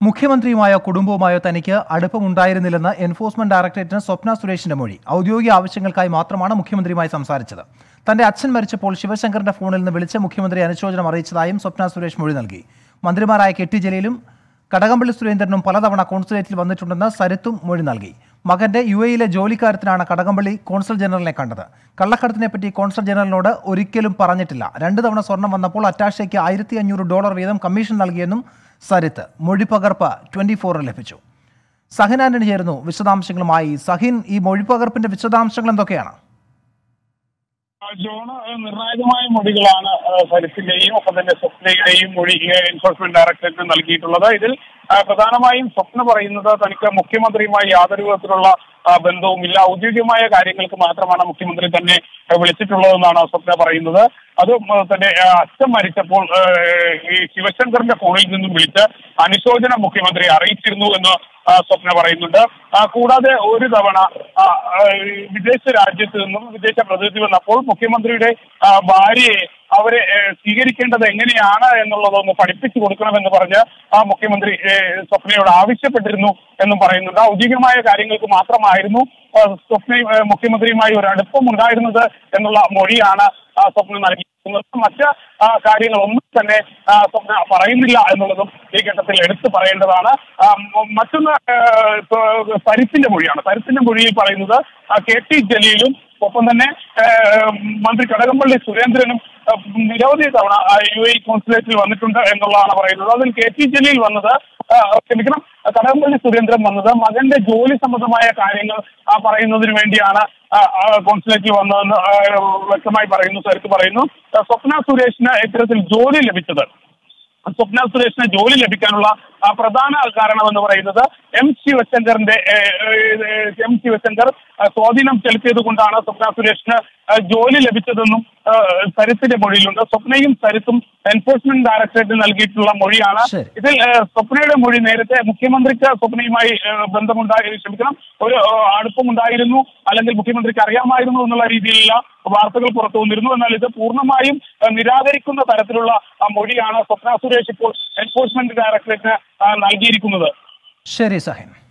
മുഖ്യമന്ത്രിയുമായോ കുടുംബവുമായോ തനിക്ക് അടുപ്പമുണ്ടായിരുന്നില്ലെന്ന് എൻഫോഴ്സ്മെന്റ് ഡയറക്ടറേറ്റിന് സ്വപ്ന സുരേഷിന്റെ മൊഴി ഔദ്യോഗിക ആവശ്യങ്ങൾക്കായി മാത്രമാണ് മുഖ്യമന്ത്രിയുമായി സംസാരിച്ചത് തന്റെ അച്ഛൻ മരിച്ചപ്പോൾ ശിവശങ്കറിന്റെ ഫോണിൽ നിന്ന് വിളിച്ച് മുഖ്യമന്ത്രി അനുശോചനം അറിയിച്ചതായും സ്വപ്ന സുരേഷ് മൊഴി നൽകി മന്ത്രിമാരായ കെ ടി ജലീലും കടകംപള്ളി സുരേന്ദ്രനും പലതവണ കോൺസുലേറ്റിൽ വന്നിട്ടുണ്ടെന്ന് സരിത്തും മൊഴി നൽകി മകന്റെ യു എയിലെ ജോലിക്കാരത്തിനാണ് കടകംപള്ളി കോൺസൽ ജനറലിനെ കണ്ടത് കള്ളക്കടത്തിനെപ്പറ്റി കോൺസൽ ജനറലിനോട് ഒരിക്കലും പറഞ്ഞിട്ടില്ല രണ്ട് തവണ സ്വർണം വന്നപ്പോൾ അറ്റാഷയ്ക്ക് ആയിരത്തി അഞ്ഞൂറ് ഡോളർ വീതം കമ്മീഷൻ നൽകിയെന്നും സരിത്ത് മൊഴിപ്പകർപ്പ് ട്വന്റി ഫോറിൽ ലഭിച്ചു സഹിൻ ആന്റണി ചേരുന്നു വിശദാംശങ്ങളുമായി സഹിൻ ഈ മൊഴിപ്പകർപ്പിന്റെ വിശദാംശങ്ങൾ എന്തൊക്കെയാണ് ജോണ് നിർണായകമായ മൊഴികളാണ് സരിത്തിന്റെയും ഒപ്പം തന്നെ സ്വപ്നയുടെയും മൊഴി എൻഫോഴ്സ്മെന്റ് ഡയറക്ടറേറ്റിന് നൽകിയിട്ടുള്ളത് ഇതിൽ ആ, പ്രധാനമായും സ്വപ്ന പറയുന്നത് തനിക്ക് മുഖ്യമന്ത്രിയുമായി യാതൊരു വിധത്തിലുള്ള ആ, ബന്ധവുമില്ല ഔദ്യോഗികമായ കാര്യങ്ങൾക്ക് മാത്രമാണ് മുഖ്യമന്ത്രി തന്നെ ആ, വിളിച്ചിട്ടുള്ളതെന്നാണ് സ്വപ്ന പറയുന്നത് അത് തന്നെ ആ, അച്ഛൻ മരിച്ചപ്പോൾ ആ, ഈ ശിവശങ്കറിന്റെ ഫോണിൽ നിന്നും വിളിച്ച് അനുശോചനം മുഖ്യമന്ത്രി അറിയിച്ചിരുന്നു എന്ന് ആ, സ്വപ്ന പറയുന്നുണ്ട് ആ, കൂടാതെ ഒരു തവണ ആ, ആ, വിദേശ രാജ്യത്ത് നിന്നും വിദേശ പ്രതിനിധി വന്നപ്പോൾ മുഖ്യമന്ത്രിയുടെ ആ, ഭാര്യയെ അവരെ ഏ, സ്വീകരിക്കേണ്ടത് എങ്ങനെയാണ് എന്നുള്ളതൊന്ന് പഠിപ്പിച്ചു കൊടുക്കണമെന്ന് പറഞ്ഞ് ആ മുഖ്യമന്ത്രി ഏ, സ്വപ്നയോട് ആവശ്യപ്പെട്ടിരുന്നു എന്നും പറയുന്നുണ്ട് ഔദ്യോഗികമായ കാര്യങ്ങൾക്ക് മാത്രമായിരുന്നു ആ, സ്വപ്നയും ഏ, മുഖ്യമന്ത്രിയുമായി ഒരു അടുപ്പം ഉണ്ടായിരുന്നത് എന്നുള്ള മൊഴിയാണ് ആ, സ്വപ്ന നൽകിയിരിക്കുന്നത് മറ്റ് ആ, കാര്യങ്ങളൊന്നും തന്നെ ആ, സ്വപ്ന പറയുന്നില്ല എന്നുള്ളതും ഈ ഘട്ടത്തിൽ എടുത്തു പറയേണ്ടതാണ് ആ, മ- മറ്റൊന്ന് ആ, ഇപ്പൊ സരിത്തിന്റെ മൊഴിയാണ് സരിത്തിന്റെ മൊഴിയിൽ പറയുന്നത് ആ, കെ ടി ജലീലും ഒപ്പം തന്നെ ആ, മന്ത്രി കടകംപള്ളി സുരേന്ദ്രനും ആ, നിരവധി തവണ ആ, യു എ കോൺസുലേറ്റിൽ വന്നിട്ടുണ്ട് എന്നുള്ളതാണ് പറയുന്നത് അതിൽ കെ ടി ജലീൽ വന്നത് ആ, ക്ഷമിക്കണം കടകംപള്ളി സുരേന്ദ്രൻ വന്നത് മകന്റെ ജോലി സംബന്ധമായ കാര്യങ്ങൾ ആ, പറയുന്നതിന് വേണ്ടിയാണ് ആ, ആ, കോൺസുലേറ്റിൽ വന്നതെന്ന് ആ, വ്യക്തമായി പറയുന്നു സരിത്ത് പറയുന്നു ആ, സ്വപ്ന സുരേഷിന് ഇത്തരത്തിൽ ജോലി ലഭിച്ചത് സ്വപ്ന സുരേഷിന് ജോലി ലഭിക്കാനുള്ള ആ, പ്രധാന കാരണം എന്ന് പറയുന്നത് എം ശിവശങ്കറിന്റെ ഏ, ഏ, എം ശിവശങ്കർ ആ, സ്വാധീനം ചെലുത്തിയത് കൊണ്ടാണ് സ്വപ്ന സുരേഷിന് ആ, ജോലി ലഭിച്ചതെന്നും ആ, സരിത്തിന്റെ മൊഴിയിലുണ്ട് സ്വപ്നയും സരിത്തും എൻഫോഴ്സ്മെന്റ് ഡയറക്ടറേറ്റ് നൽകിയിട്ടുള്ള മൊഴിയാണ് ശരി. ഇതിൽ ആ, സ്വപ്നയുടെ മൊഴി നേരത്തെ മുഖ്യമന്ത്രിക്ക് സ്വപ്നയുമായി ആ, ബന്ധമുണ്ടായി ക്ഷമിക്കണം ഒരു ആ, അടുപ്പമുണ്ടായിരുന്നു അല്ലെങ്കിൽ മുഖ്യമന്ത്രിക്ക് അറിയാമായിരുന്നു എന്നുള്ള രീതിയിലുള്ള വാർത്തകൾ പുറത്തു വന്നിരുന്നു എന്നാൽ ഇത് പൂർണ്ണമായും ആ, നിരാകരിക്കുന്ന തരത്തിലുള്ള ആ, മൊഴിയാണ് സ്വപ്ന സുരേഷ് ഇപ്പോൾ എൻഫോഴ്സ്മെന്റ് ഡയറക്ടറേറ്റിന് ആ, നൽകിയിരിക്കുന്നത് ശരി സഹിൻ